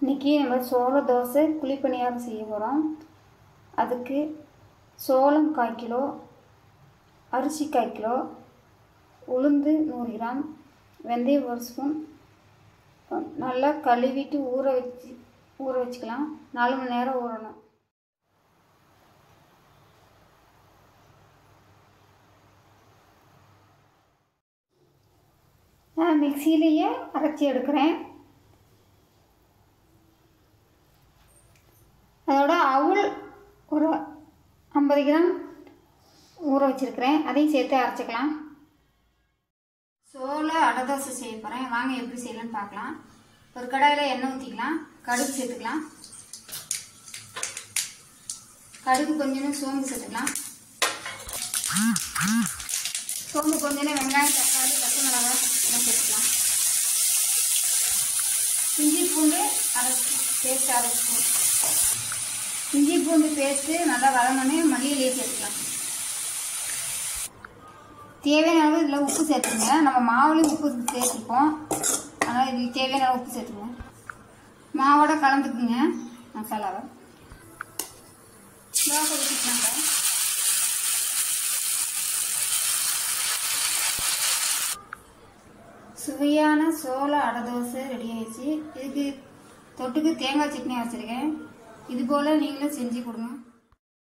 இன்றைக்கி நம்ம சோள தோசை குழிப்பணியாரம் செய்ய போகிறோம் அதுக்கு சோளம் கால் கிலோ அரிசி கால் கிலோ உளுந்து நூறு கிராம் வெந்தயம் ஒரு ஸ்பூன் நல்லா கழுவிட்டு ஊற வச்சு ஊற வச்சுக்கலாம் நாலு மணி நேரம் ஊறணும் நான் மிக்சியிலேயே அரைச்சி எடுக்கிறேன் அதோட அவுள் ஒரு ஐம்பது கிராம் ஊற வச்சுருக்கிறேன் அதையும் சேர்த்து அரைச்சிக்கலாம் சோள அடை தோசை செய்ய போகிறேன் வாங்க எப்படி செய்யலாம்னு பார்க்கலாம் ஒரு கடாயில் எண்ணெய் ஊற்றிக்கலாம் கடுகு சேர்த்துக்கலாம் கடுகு கொஞ்சம் சோம்பு சேர்த்துக்கலாம் சோம்பு கொஞ்சம் வெங்காயம் தக்காளி பச்சை மிளகாய் எல்லாம் சேர்த்துக்கலாம் இஞ்சி பூண்டு அரைச்சி பேஸ்ட் அரைச்சிக்கும் இஞ்சி பூண்டு பேஸ்ட்டு நல்லா வதங்கினே மல்லியிலேயே சேர்த்துக்கலாம் தேவையான அளவு இதில் உப்பு சேர்த்துங்க நம்ம மாவுலேயும் உப்பு சேர்த்துருப்போம் அதனால் இதுக்கு தேவையான அளவு உப்பு சேர்த்துக்குவோம் மாவோட கலந்துக்குங்க மசாலாவை தோசை ஊற்றிக்கலாங்க சுவையான சோள அடை தோசை ரெடி ஆயிடுச்சு இதுக்கு தொட்டுக்கு தேங்காய் சட்னி வச்சுருக்கேன் இது போல் நீங்களும் செஞ்சு கொடுங்க